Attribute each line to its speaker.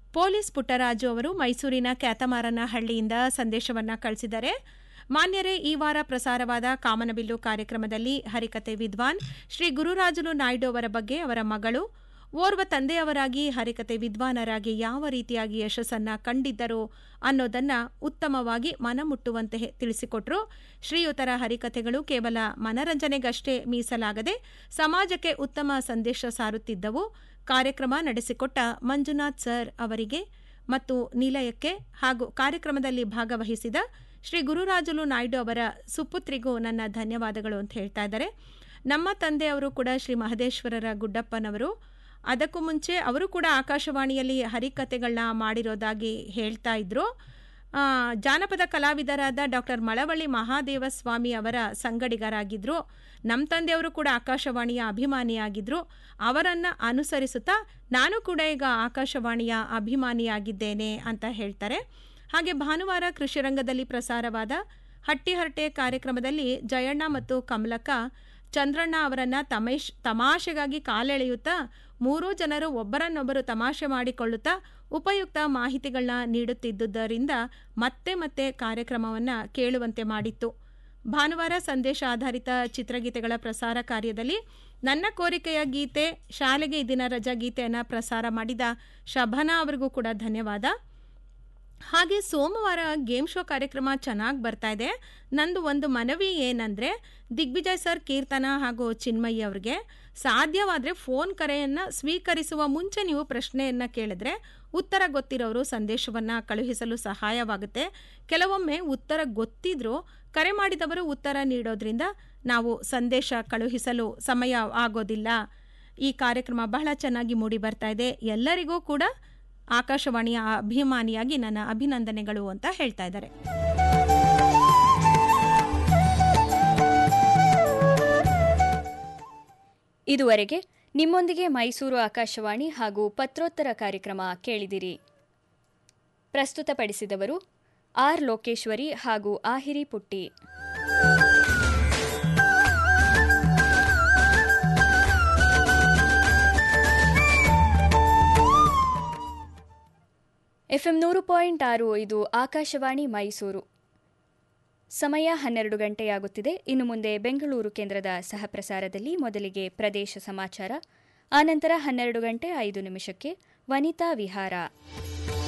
Speaker 1: police Puttaraju ಅವರು ಮೈಸೂರಿನ ಕ್ಯಾತಮಾರನಹಳ್ಳಿಯಿಂದ ಸಂದೇಶವನ್ನ ಕಳಿಸಿದ್ದಾರೆ ಮಾನ್ಯರೇ ಈ ವಾರ ಪ್ರಸಾರವಾದ ಕಾಮನಬಿಲ್ಲು ಕಾರ್ಯಕ್ರಮದಲ್ಲಿ ಹರಿಕತೆ ವಿದ್ವಾನ್ ಶ್ರೀ ಗುರುರಾಜುಲು ನಾಯ್ಡು ಅವರ ಬಗ್ಗೆ ಅವರ ಮಗಳು ಓರ್ವ ತಂದೆಯವರಾಗಿ ಹರಿಕತೆ ವಿದ್ವಾನರಾಗಿ ಯಾವ ರೀತಿಯಾಗಿ ಯಶಸ್ಸನ್ನ ಕಂಡಿದ್ದರು ಅನ್ನೋದನ್ನ ಉತ್ತಮವಾಗಿ ಮನಮುಟ್ಟುವಂತೆ ತಿಳಿಸಿಕೊಟ್ರು ಶ್ರೀಯುತರ ಹರಿಕತೆಗಳು ಕೇವಲ ಮನರಂಜನೆಗಷ್ಟೇ ಮೀಸಲಾಗದೆ ಸಮಾಜಕ್ಕೆ ಉತ್ತಮ ಸಂದೇಶ ಸಾರುತ್ತಿದ್ದವು ಕಾರ್ಯಕ್ರಮ ನಡೆಸಿಕೊಟ್ಟ ಮಂಜುನಾಥ್ ಸರ್ ಅವರಿಗೆ ಮತ್ತು ನಿಲಯಕ್ಕೆ ಹಾಗೂ ಕಾರ್ಯಕ್ರಮದಲ್ಲಿ ಭಾಗವಹಿಸಿದ ಶ್ರೀ ಗುರುರಾಜುಲು ನಾಯ್ಡು ಅವರ ಸುಪುತ್ರಿಗೂ ನನ್ನ ಧನ್ಯವಾದಗಳು ಅಂತ ಹೇಳ್ತಾ ಇದ್ದಾರೆ ನಮ್ಮ ತಂದೆಯವರು ಕೂಡ ಶ್ರೀ ಮಹದೇಶ್ವರರ ಗುಡ್ಡಪ್ಪನವರು ಅದಕ್ಕೂ ಮುಂಚೆ ಅವರು ಕೂಡ ಆಕಾಶವಾಣಿಯಲ್ಲಿ ಹರಿಕತೆಗಳನ್ನ ಮಾಡಿರೋದಾಗಿ ಹೇಳ್ತಾ ಇದ್ರು ಆ, ಜಾನಪದ ಕಲಾವಿದರಾದ ಡಾಕ್ಟರ್ ಮಳವಳ್ಳಿ ಮಹಾದೇವ ಸ್ವಾಮಿ ಅವರ ಸಂಗಡಿಗರಾಗಿದ್ದರು ನಮ್ಮ ತಂದೆಯವರು ಕೂಡ ಆಕಾಶವಾಣಿಯ ಅಭಿಮಾನಿಯಾಗಿದ್ದರು ಅವರನ್ನು ಅನುಸರಿಸುತ್ತಾ ನಾನು ಕೂಡ ಈಗ ಆಕಾಶವಾಣಿಯ ಅಭಿಮಾನಿಯಾಗಿದ್ದೇನೆ ಅಂತ ಹೇಳ್ತಾರೆ ಹಾಗೆ ಭಾನುವಾರ ಕೃಷಿ ರಂಗದಲ್ಲಿ ಪ್ರಸಾರವಾದ ಹಟ್ಟಿ ಹರಟೆ ಕಾರ್ಯಕ್ರಮದಲ್ಲಿ ಜಯಣ್ಣ ಮತ್ತು ಕಮಲಕ್ಕ ಚಂದ್ರಣ್ಣ ಅವರನ್ನ ತಮೇಶ್ ತಮಾಷೆಗಾಗಿ ಕಾಲೆಳೆಯುತ್ತಾ ಮೂರೂ ಜನರು ಒಬ್ಬರನ್ನೊಬ್ಬರು ತಮಾಷೆ ಮಾಡಿಕೊಳ್ಳುತ್ತಾ ಉಪಯುಕ್ತ ಮಾಹಿತಿಗಳನ್ನ ನೀಡುತ್ತಿದ್ದುದರಿಂದ ಮತ್ತೆ ಮತ್ತೆ ಕಾರ್ಯಕ್ರಮವನ್ನು ಕೇಳುವಂತೆ ಮಾಡಿತ್ತು ಭಾನುವಾರ ಸಂದೇಶ ಆಧಾರಿತ ಚಿತ್ರಗೀತೆಗಳ ಪ್ರಸಾರ ಕಾರ್ಯದಲ್ಲಿ ನನ್ನ ಕೋರಿಕೆಯ ಗೀತೆ ಶಾಲೆಗೆ ಈ ದಿನ ರಜಾ ಗೀತೆಯನ್ನು ಪ್ರಸಾರ ಮಾಡಿದ ಶಭನಾ ಅವರಿಗೂ ಕೂಡ ಧನ್ಯವಾದ ಹಾಗೆ ಸೋಮವಾರ ಗೇಮ್ ಶೋ ಕಾರ್ಯಕ್ರಮ ಚೆನ್ನಾಗಿ ಬರ್ತಾ ಇದೆ ನಂದು ಒಂದು ಮನವಿ ಏನಂದರೆ ದಿಗ್ವಿಜಯ್ ಸರ್ ಕೀರ್ತನ ಹಾಗೂ ಚಿನ್ಮಯ್ಯ ಅವ್ರಿಗೆ ಸಾಧ್ಯವಾದರೆ ಫೋನ್ ಕರೆಯನ್ನು ಸ್ವೀಕರಿಸುವ ಮುಂಚೆ ನೀವು ಪ್ರಶ್ನೆಯನ್ನು ಕೇಳಿದ್ರೆ ಉತ್ತರ ಗೊತ್ತಿರೋರು ಸಂದೇಶವನ್ನು ಕಳುಹಿಸಲು ಸಹಾಯವಾಗುತ್ತೆ ಕೆಲವೊಮ್ಮೆ ಉತ್ತರ ಗೊತ್ತಿದ್ರೂ ಕರೆ ಮಾಡಿದವರು ಉತ್ತರ ನೀಡೋದ್ರಿಂದ ನಾವು ಸಂದೇಶ ಕಳುಹಿಸಲು ಸಮಯ ಆಗೋದಿಲ್ಲ ಈ ಕಾರ್ಯಕ್ರಮ ಬಹಳ ಚೆನ್ನಾಗಿ ಮೂಡಿ ಬರ್ತಾ ಇದೆ ಎಲ್ಲರಿಗೂ ಕೂಡ ಆಕಾಶವಾಣಿಯ ಅಭಿಮಾನಿಯಾಗಿ ನನ್ನ ಅಭಿನಂದನೆಗಳು ಅಂತ ಹೇಳ್ತಾ ಇದ್ದಾರೆ
Speaker 2: ಇದುವರೆಗೆ ನಿಮ್ಮೊಂದಿಗೆ ಮೈಸೂರು ಆಕಾಶವಾಣಿ ಹಾಗೂ ಪತ್ರೋತ್ತರ ಕಾರ್ಯಕ್ರಮ ಕೇಳಿದಿರಿ ಪ್ರಸ್ತುತಪಡಿಸಿದವರು ಆರ್ ಲೋಕೇಶ್ವರಿ ಹಾಗೂ ಆಹಿರಿ ಪುಟ್ಟಿ ಎಫ್ಎಂ ನೂರು ಪಾಯಿಂಟ್ ಆರು ಇದು ಆಕಾಶವಾಣಿ ಮೈಸೂರು ಸಮಯ ಹನ್ನೆರಡು ಗಂಟೆಯಾಗುತ್ತಿದೆ ಇನ್ನು ಮುಂದೆ ಬೆಂಗಳೂರು ಕೇಂದ್ರದ ಸಹಪ್ರಸಾರದಲ್ಲಿ ಮೊದಲಿಗೆ ಪ್ರದೇಶ ಸಮಾಚಾರ ಆನಂತರ ಹನ್ನೆರಡು ಗಂಟೆ ಐದು ನಿಮಿಷಕ್ಕೆ ವನಿತಾ ವಿಹಾರ